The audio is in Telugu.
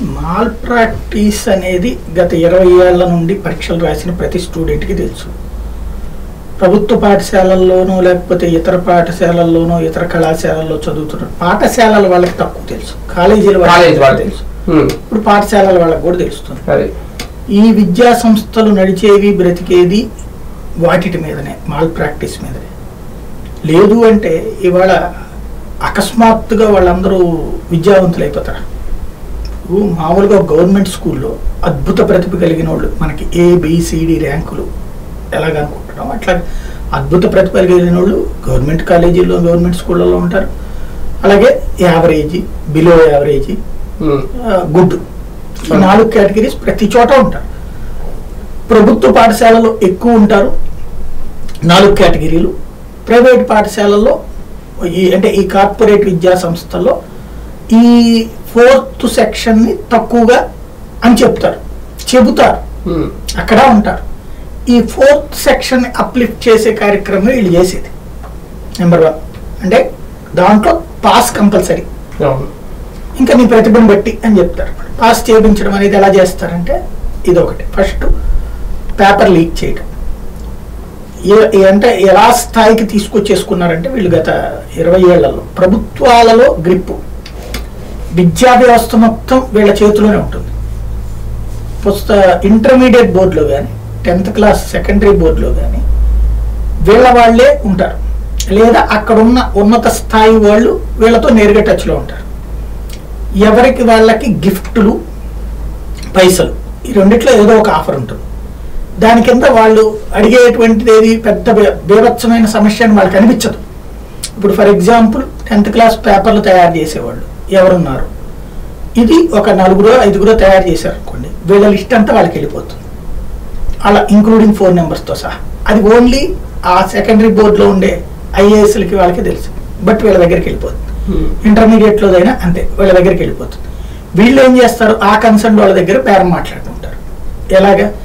మాల్ ప్రాక్టీస్ అనేది గత ఇరవై ఏళ్ల నుండి పరీక్షలు రాసిన ప్రతి స్టూడెంట్కి తెలుసు ప్రభుత్వ పాఠశాలల్లోనూ లేకపోతే ఇతర పాఠశాలల్లోనూ ఇతర కళాశాలల్లో చదువుతున్న పాఠశాలల వాళ్ళకి తక్కువ తెలుసు కాలేజీల కాలేజ్ వాళ్ళకి వాళ్ళు తెలుసు ఉమ్, ఇప్పుడు పాఠశాలల వాళ్ళకి కూడా తెలుస్తుంది అది ఈ విద్యా సంస్థలు నడిచేవి బ్రతికేది వాటిటి మీదనే మాల్ ప్రాక్టీస్ మీదనే లేదు అంటే ఇవాళ అకస్మాత్తుగా వాళ్ళందరూ విద్యావంతులు అయిపోతారు ఇప్పుడు మామూలుగా గవర్నమెంట్ స్కూల్లో అద్భుత ప్రతిభ కలిగిన వాళ్ళు మనకి ఏబిసిడి ర్యాంకులు ఎలాగనుకుంటున్నాం అట్లా అద్భుత ప్రతిభ కలిగిన వాళ్ళు గవర్నమెంట్ కాలేజీల్లో గవర్నమెంట్ స్కూళ్ళలో ఉంటారు అలాగే average below average um, good ఈ నాలుగు కేటగిరీస్ ప్రతి చోట ఉంటారు ప్రభుత్వ పాఠశాలలో ఎక్కువ ఉంటారు నాలుగు కేటగిరీలు ప్రైవేట్ పాఠశాలల్లో ఈ అంటే ఈ కార్పొరేట్ విద్యా సంస్థల్లో ఈ ఫోర్త్ సెక్షన్ని తక్కువగా అని చెప్తారు చెబుతారు ఉమ్, అక్కడ ఉంటారు ఈ ఫోర్త్ సెక్షన్ అప్లిఫ్ట్ చేసే కార్యక్రమం వీళ్ళు చేసేది నెంబర్ వన్ అంటే దాంట్లో పాస్ కంపల్సరీ అవును ఇంకా నీ ప్రతిభను బట్టి అని చెప్తారు పాస్ చేయించడం అనేది ఎలా చేస్తారంటే ఇది ఒకటి ఫస్ట్ పేపర్ లీక్ చేయడం ఏ- ఏ- అంటే ఎలా స్థాయికి తీసుకొచ్చేసుకున్నారంటే వీళ్ళు గత ఇరవై ఏళ్లలో ప్రభుత్వాలలో గ్రిప్పు విద్యా వ్యవస్థ మొత్తం వీళ్ళ చేతిలోనే ఉంటుంది పుస్త ఇంటర్మీడియట్ బోర్డులో కానీ టెన్త్ క్లాస్ సెకండరీ బోర్డులో కానీ వీళ్ళ వాళ్ళే ఉంటారు లేదా అక్కడున్న ఉన్నత స్థాయి వాళ్ళు వీళ్ళతో నేరుగా టచ్లో ఉంటారు ఎవరికి వాళ్ళకి గిఫ్టులు పైసలు ఈ రెండిట్లో ఏదో ఒక ఆఫర్ ఉంటుంది దాని కింద వాళ్ళు అడిగేటువంటిది ఏది పెద్ద బే- బీభత్సమైన సమస్య అని వాళ్ళకి అనిపించదు ఇప్పుడు ఫర్ ఎగ్జాంపుల్ టెన్త్ క్లాస్ పేపర్లు తయారు చేసేవాళ్ళు ఎవరున్నారు ఇది ఒక నలుగురో ఐదుగురో తయారు చేశారు అనుకోండి వీళ్ళ లిస్ట్ అంతా వాళ్ళకి వెళ్ళిపోతుంది అలా ఇంక్లూడింగ్ ఫోన్ నెంబర్స్తో సహా అది ఓన్లీ ఆ సెకండరీ బోర్డులో ఉండే ఐఏఎస్లకి వాళ్ళకి తెలుసు బట్ వీళ్ళ దగ్గరికి వెళ్ళిపోతుంది ఉమ్, ఇంటర్మీడియట్లో అయినా అంతే వీళ్ళ దగ్గరికి వెళ్ళిపోతుంది వీళ్ళు ఏం చేస్తారు ఆ కన్సర్న్ వాళ్ళ దగ్గర బేరం మాట్లాడుకుంటారు ఎలాగా